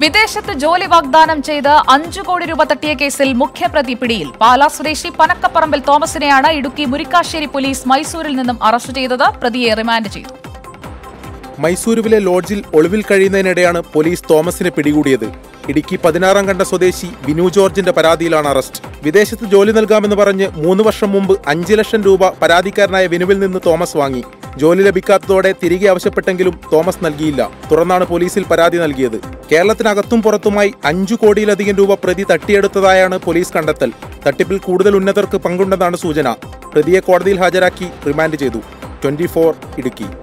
വിദേശത്ത് ജോലി വാഗ്ദാനം ചെയ്ത് അഞ്ചു കോടി രൂപ തട്ടിയ കേസിൽ മുഖ്യപ്രതി പിടിയിൽ പാലാ സ്വദേശി പനക്കപ്പറമ്പിൽ തോമസിനെയാണ് ഇടുക്കി മുരിക്കാശ്ശേരി പോലീസ് മൈസൂരിൽ നിന്നും അറസ്റ്റ് ചെയ്തത് പ്രതിയെ റിമാൻഡ് ചെയ്തു മൈസൂരുവിലെ ലോഡ്ജിൽ ഒളിവിൽ കഴിയുന്നതിനിടെയാണ് പോലീസ് തോമസിനെ പിടികൂടിയത് ഇടുക്കി പതിനാറാം കണ്ട സ്വദേശി ബിനു ജോർജിന്റെ പരാതിയിലാണ് അറസ്റ്റ് വിദേശത്ത് ജോലി നൽകാമെന്ന് പറഞ്ഞ് മൂന്ന് വർഷം മുമ്പ് അഞ്ച് ലക്ഷം രൂപ പരാതിക്കാരനായ വിനുവിൽ നിന്ന് തോമസ് വാങ്ങി ജോലി ലഭിക്കാത്തതോടെ തിരികെ ആവശ്യപ്പെട്ടെങ്കിലും തോമസ് നൽകിയില്ല തുടർന്നാണ് പോലീസിൽ പരാതി നൽകിയത് കേരളത്തിനകത്തും പുറത്തുമായി അഞ്ചു കോടിയിലധികം രൂപ പ്രതി തട്ടിയെടുത്തതായാണ് പോലീസ് കണ്ടെത്തൽ തട്ടിപ്പിൽ കൂടുതൽ ഉന്നതർക്ക് പങ്കുണ്ടെന്നാണ് സൂചന പ്രതിയെ കോടതിയിൽ ഹാജരാക്കി റിമാൻഡ് ചെയ്തു ട്വന്റി ഇടുക്കി